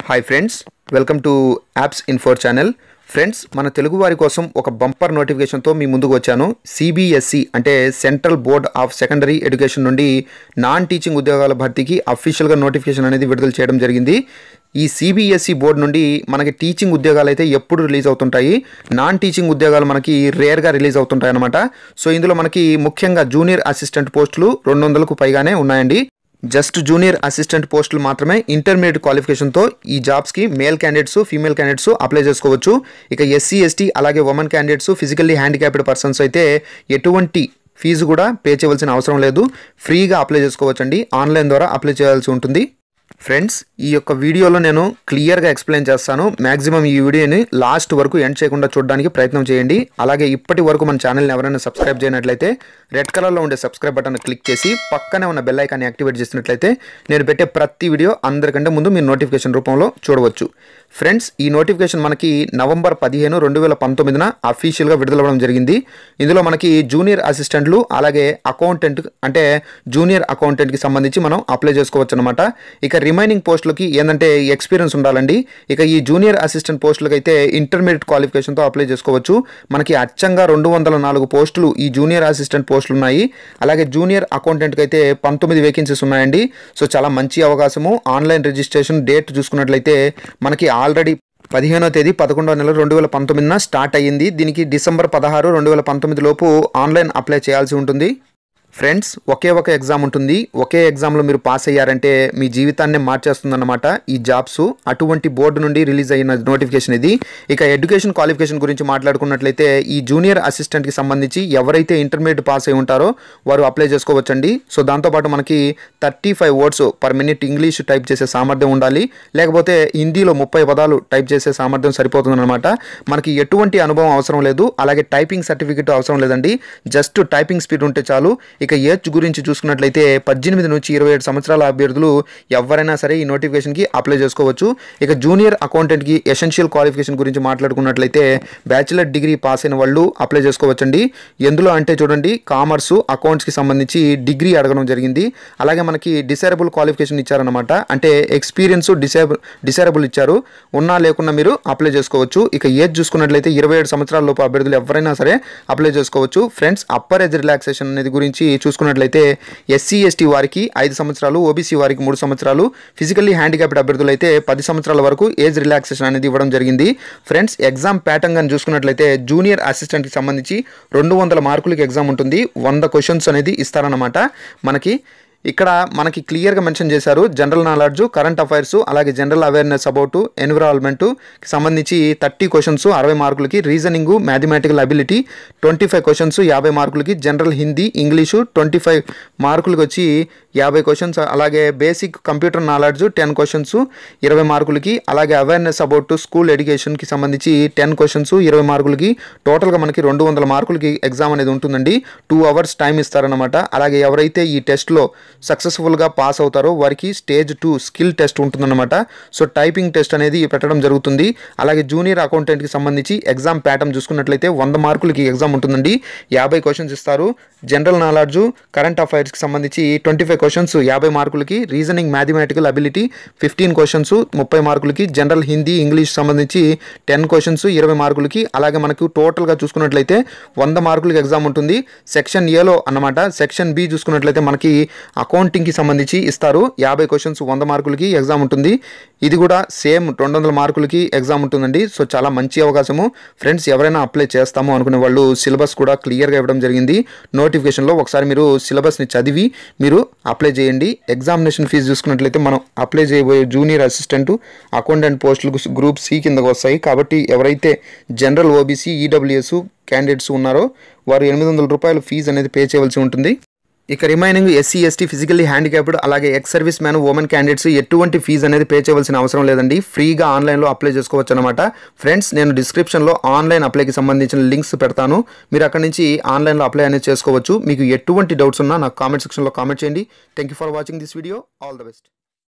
hi friends welcome to apps info channel friends మన తెలుగు వారి కోసం ఒక బంపర్ నోటిఫికేషన్తో మీ ముందుకు వచ్చాను సిబిఎస్ఈ అంటే central board of secondary education నుండి నాన్ టీచింగ్ ఉద్యోగాల భర్తీకి అఫీషియల్గా నోటిఫికేషన్ అనేది విడుదల చేయడం జరిగింది ఈ సిబిఎస్ఈ బోర్డు నుండి మనకి టీచింగ్ ఉద్యోగాలు అయితే ఎప్పుడు రిలీజ్ అవుతుంటాయి నాన్ టీచింగ్ ఉద్యోగాలు మనకి రేర్గా రిలీజ్ అవుతుంటాయి అనమాట సో ఇందులో మనకి ముఖ్యంగా జూనియర్ అసిస్టెంట్ పోస్టులు రెండు వందలకు పైగానే ఉన్నాయండి జస్ట్ జూనియర్ అసిస్టెంట్ పోస్టులు మాత్రమే ఇంటర్మీడియట్ క్వాలిఫికేషన్తో ఈ జాబ్స్కి male candidates female candidates apply చేసుకోవచ్చు ఇక ఎస్సీ ఎస్టీ అలాగే women candidates physically handicapped persons అయితే ఎటువంటి ఫీజు కూడా పే చేయవలసిన అవసరం లేదు ఫ్రీగా అప్లై చేసుకోవచ్చండి ఆన్లైన్ ద్వారా అప్లై చేయాల్సి ఉంటుంది ఫ్రెండ్స్ ఈ యొక్క వీడియోలో నేను క్లియర్గా ఎక్స్ప్లెయిన్ చేస్తాను మ్యాక్సిమం ఈ వీడియోని లాస్ట్ వరకు ఎండ్ చేయకుండా చూడడానికి ప్రయత్నం చేయండి అలాగే ఇప్పటి వరకు మన ఛానల్ని ఎవరైనా సబ్స్క్రైబ్ చేయనట్లయితే రెడ్ కలర్లో ఉండే సబ్స్క్రైబ్ బటన్ క్లిక్ చేసి పక్కనే ఉన్న బెల్ ఐకాన్ని యాక్టివేట్ చేసినట్లయితే నేను పెట్టే ప్రతి వీడియో అందరికంటే ముందు మీరు నోటిఫికేషన్ రూపంలో చూడవచ్చు ఫ్రెండ్స్ ఈ నోటిఫికేషన్ మనకి నవంబర్ పదిహేను రెండు వేల పంతొమ్మిదిన అఫీషియల్గా విడుదలవ్వడం జరిగింది ఇందులో మనకి జూనియర్ అసిస్టెంట్లు అలాగే అకౌంటెంట్ అంటే జూనియర్ అకౌంటెంట్కి సంబంధించి మనం అప్లై చేసుకోవచ్చు అనమాట ఇక రిమైనింగ్ పోస్టులకి ఏంటంటే ఎక్స్పీరియన్స్ ఉండాలండి ఇక ఈ జూనియర్ అసిస్టెంట్ పోస్టులకి అయితే ఇంటర్మీడియట్ క్వాలిఫికేషన్తో అప్లై చేసుకోవచ్చు మనకి అచ్చంగా రెండు వందల నాలుగు పోస్టులు ఈ జూనియర్ అసిస్టెంట్ పోస్టులు ఉన్నాయి అలాగే జూనియర్ అకౌంటెంట్కి అయితే పంతొమ్మిది వేకెన్సీస్ ఉన్నాయండి సో చాలా మంచి అవకాశము ఆన్లైన్ రిజిస్ట్రేషన్ డేట్ చూసుకున్నట్లయితే మనకి ఆల్రెడీ పదిహేనో తేదీ పదకొండవ నెల రెండు వేల పంతొమ్మిదిన స్టార్ట్ అయ్యింది దీనికి డిసెంబర్ పదహారు రెండు వేల పంతొమ్మిది లోపు ఆన్లైన్ అప్లై చేయాల్సి ఉంటుంది ఫ్రెండ్స్ ఒకే ఒక ఎగ్జామ్ ఉంటుంది ఒకే ఎగ్జామ్లో మీరు పాస్ అయ్యారంటే మీ జీవితాన్నే మార్చేస్తుందన్నమాట ఈ జాబ్స్ అటువంటి బోర్డు నుండి రిలీజ్ అయిన నోటిఫికేషన్ ఇది ఇక ఎడ్యుకేషన్ క్వాలిఫికేషన్ గురించి మాట్లాడుకున్నట్లయితే ఈ జూనియర్ అసిస్టెంట్కి సంబంధించి ఎవరైతే ఇంటర్మీడియట్ పాస్ అయి ఉంటారో వారు అప్లై చేసుకోవచ్చండి సో దాంతోపాటు మనకి thirty five words per minute English type చేసే సామర్థ్యం ఉండాలి లేకపోతే హిందీలో ముప్పై పదాలు టైప్ చేసే సామర్థ్యం సరిపోతుందన్నమాట మనకి ఎటువంటి అనుభవం అవసరం లేదు అలాగే టైపింగ్ సర్టిఫికెట్ అవసరం లేదండి జస్ట్ టైపింగ్ స్పీడ్ ఉంటే చాలు ఇక ఏజ్ గురించి చూసుకున్నట్లయితే పద్దెనిమిది నుంచి ఇరవై ఏడు సంవత్సరాల అభ్యర్థులు ఎవరైనా సరే ఈ నోటిఫికేషన్కి అప్లై చేసుకోవచ్చు ఇక జూనియర్ అకౌంటెంట్కి ఎసెన్షియల్ క్వాలిఫికేషన్ గురించి మాట్లాడుకున్నట్లయితే బ్యాచిలర్ డిగ్రీ పాస్ అయిన వాళ్ళు అప్లై చేసుకోవచ్చండి ఎందులో అంటే చూడండి కామర్స్ అకౌంట్స్కి సంబంధించి డిగ్రీ అడగడం జరిగింది అలాగే మనకి డిసైరబుల్ క్వాలిఫికేషన్ ఇచ్చారనమాట అంటే ఎక్స్పీరియన్స్ డిసేబుల్ డిసైరబుల్ ఇచ్చారు ఉన్నా లేకున్నా మీరు అప్లై చేసుకోవచ్చు ఇక ఏజ్ చూసుకున్నట్లయితే ఇరవై ఏడు సంవత్సరాల లోపు అభ్యర్థులు ఎవరైనా సరే అప్లై చేసుకోవచ్చు ఫ్రెండ్స్ అప్పర్ ఏజ్ రిలాక్సేషన్ అనేది గురించి చూసుకున్నట్లయితే ఎస్సీ ఎస్టీ వారికి ఐదు సంవత్సరాలు ఓబీసీ వారికి మూడు సంవత్సరాలు ఫిజికల్లీ హ్యాండిక్యాప్డ్ అభ్యర్థులు అయితే పది సంవత్సరాల వరకు ఏజ్ రిలాక్సేషన్ అనేది ఇవ్వడం జరిగింది ఫ్రెండ్స్ ఎగ్జామ్ ప్యాటర్న్ కానీ చూసుకున్నట్లయితే జూనియర్ అసిస్టెంట్కి సంబంధించి రెండు వందల మార్కులకి ఎగ్జామ్ ఉంటుంది వంద క్వశ్చన్స్ అనేది ఇస్తారన్నమాట మనకి ఇక్కడ మనకి క్లియర్గా మెన్షన్ చేశారు జనరల్ నాలెడ్జ్ కరెంట్ అఫైర్స్ అలాగే జనరల్ అవేర్నెస్ అబౌట్ ఎన్విరాన్మెంట్ సంబంధించి థర్టీ క్వశ్చన్స్ అరవై మార్కులకి reasoning mathematical ability twenty five questions యాభై మార్కులకి general Hindi English twenty five మార్కులకి వచ్చి యాభై క్వశ్చన్స్ అలాగే basic computer knowledge ten questions ఇరవై మార్కులకి అలాగే అవేర్నెస్ అబౌట్ స్కూల్ ఎడ్యుకేషన్కి సంబంధించి టెన్ క్వశ్చన్స్ ఇరవై మార్కులకి టోటల్గా మనకి రెండు వందల మార్కులకి ఎగ్జామ్ అనేది ఉంటుందండి టూ అవర్స్ టైం ఇస్తారనమాట అలాగే ఎవరైతే ఈ టెస్ట్లో సక్సెస్ఫుల్గా పాస్ అవుతారో వారికి స్టేజ్ టూ స్కిల్ టెస్ట్ ఉంటుందన్నమాట సో టైపింగ్ టెస్ట్ అనేది పెట్టడం జరుగుతుంది అలాగే జూనియర్ అకౌంటెంట్కి సంబంధించి ఎగ్జామ్ ప్యాటర్న్ చూసుకున్నట్లయితే వంద మార్కులకి ఎగ్జామ్ ఉంటుందండి యాభై క్వశ్చన్స్ ఇస్తారు జనరల్ నాలెడ్జ్ కరెంట్ అఫైర్స్కి సంబంధించి ట్వంటీ ఫైవ్ క్వశ్చన్స్ యాభై మార్కులకి reasoning mathematical ability fifteen questions ముప్పై మార్కులకి జనరల్ హిందీ ఇంగ్లీష్ సంబంధించి టెన్ క్వశ్చన్స్ ఇరవై మార్కులకి అలాగే మనకు టోటల్గా చూసుకున్నట్లయితే వంద మార్కులకి ఎగ్జామ్ ఉంటుంది సెక్షన్ ఏలో అన్నమాట సెక్షన్ బి చూసుకున్నట్లయితే మనకి అకౌంటింగ్కి సంబంధించి ఇస్తారు యాభై క్వశ్చన్స్ వంద మార్కులకి ఎగ్జామ్ ఉంటుంది ఇది కూడా సేమ్ రెండు వందల మార్కులకి ఎగ్జామ్ ఉంటుందండి సో చాలా మంచి అవకాశము ఫ్రెండ్స్ ఎవరైనా అప్లై చేస్తాము అనుకునే వాళ్ళు సిలబస్ కూడా క్లియర్గా ఇవ్వడం జరిగింది నోటిఫికేషన్లో ఒకసారి మీరు సిలబస్ని చదివి మీరు అప్లై చేయండి ఎగ్జామినేషన్ ఫీజు చూసుకున్నట్లయితే మనం అప్లై చేయబోయే జూనియర్ అసిస్టెంట్ అకౌంటెంట్ పోస్టులకు గ్రూప్ సి కిందకు వస్తాయి కాబట్టి ఎవరైతే జనరల్ ఓబీసీ ఈడబ్ల్యూఎస్ క్యాండిడేట్స్ ఉన్నారో వారు ఎనిమిది వందల రూపాయలు ఫీజు అనేది పే చేయవలసి ఉంటుంది ఇక remaining SC ST physically handicapped అలాగే ex service man women candidates ఎటువంటి ఫీజు అనేది పే చేయవలసిన అవసరం లేదండి ఫ్రీగా ఆన్లైన్లో అప్లై చేసుకోవచ్చు అనమాట ఫ్రెండ్స్ నేను డిస్క్రిప్షన్లో ఆన్లైన్ అప్లైకి సంబంధించిన లింక్స్ పెడతాను మీరు అక్కడ నుంచి ఆన్లైన్లో అప్లై అనేది చేసుకోవచ్చు మీకు ఎటువంటి డౌట్స్ ఉన్నా నాకు కామెంట్ సెక్షన్లో కామెంట్ చేయండి thank you for watching this video all the best